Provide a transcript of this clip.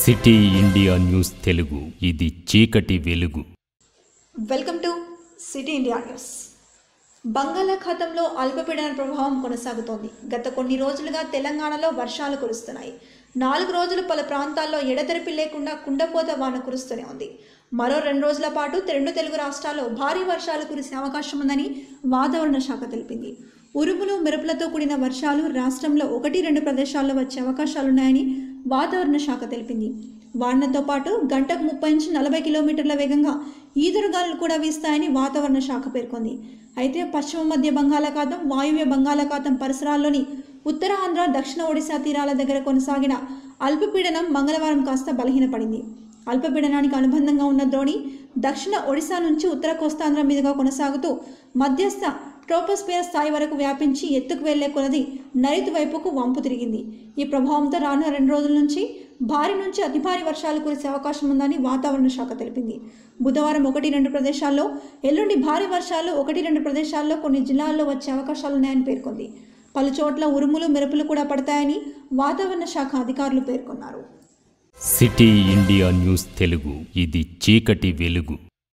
city India news Telugu ఇది చీకటి వెలుగు welcome to city India news బంగాళాఖాతంలో అల్పపీడన ప్రభావం కొనసాగుతోంది గత కొన్ని రోజులుగా తెలంగాణలో వర్షాలు కురుస్తున్నాయి నాలుగు రోజులు పలు ప్రాంతాల్లో ఎడతెరిపి లేకుండా కుండపోత వాన కురుస్తూనే ఉంది మరో రెండు రోజుల పాటు రెండు తెలుగు రాష్ట్రాల్లో భారీ వర్షాలు కురిసే అవకాశం ఉందని వాతావరణ శాఖ తెలిపింది ఉరుములు మెరుపులతో కూడిన వర్షాలు రాష్ట్రంలో ఒకటి రెండు ప్రదేశాల్లో వచ్చే అవకాశాలున్నాయని వాతావరణ శాఖ తెలిపింది వానతో పాటు గంటకు ముప్పై నుంచి నలభై కిలోమీటర్ల వేగంగా ఈదురుగాలులు కూడా వీస్తాయని వాతావరణ శాఖ పేర్కొంది అయితే పశ్చిమ మధ్య బంగాళాఖాతం వాయువ్య బంగాళాఖాతం పరిసరాల్లోని ఉత్తర ఆంధ్ర దక్షిణ ఒడిశా తీరాల దగ్గర కొనసాగిన అల్పపీడనం మంగళవారం కాస్త బలహీనపడింది అల్పపీడనానికి అనుబంధంగా ఉన్న ద్రోణి దక్షిణ ఒడిశా నుంచి ఉత్తర కోస్తాంధ్ర మీదుగా కొనసాగుతూ మధ్యస్థ ట్రోపోస్పియర్ స్థాయి వరకు వ్యాపించి ఎత్తుకు వెళ్లే కొలది నైరుతి వైపుకు వంపు తిరిగింది ఈ ప్రభావంతో రానున్న రెండు రోజుల నుంచి భారీ నుంచి అతి భారీ వర్షాలు కురిసే అవకాశం ఉందని వాతావరణ శాఖ తెలిపింది బుధవారం ఒకటి రెండు ప్రదేశాల్లో ఎల్లుండి భారీ వర్షాలు ఒకటి రెండు ప్రదేశాల్లో కొన్ని జిల్లాల్లో వచ్చే అవకాశాలున్నాయని పేర్కొంది పలు చోట్ల ఉరుములు మెరుపులు కూడా పడతాయని వాతావరణ శాఖ అధికారులు పేర్కొన్నారు సిటీ ఇండియా న్యూస్ తెలుగు ఇది చీకటి వెలుగు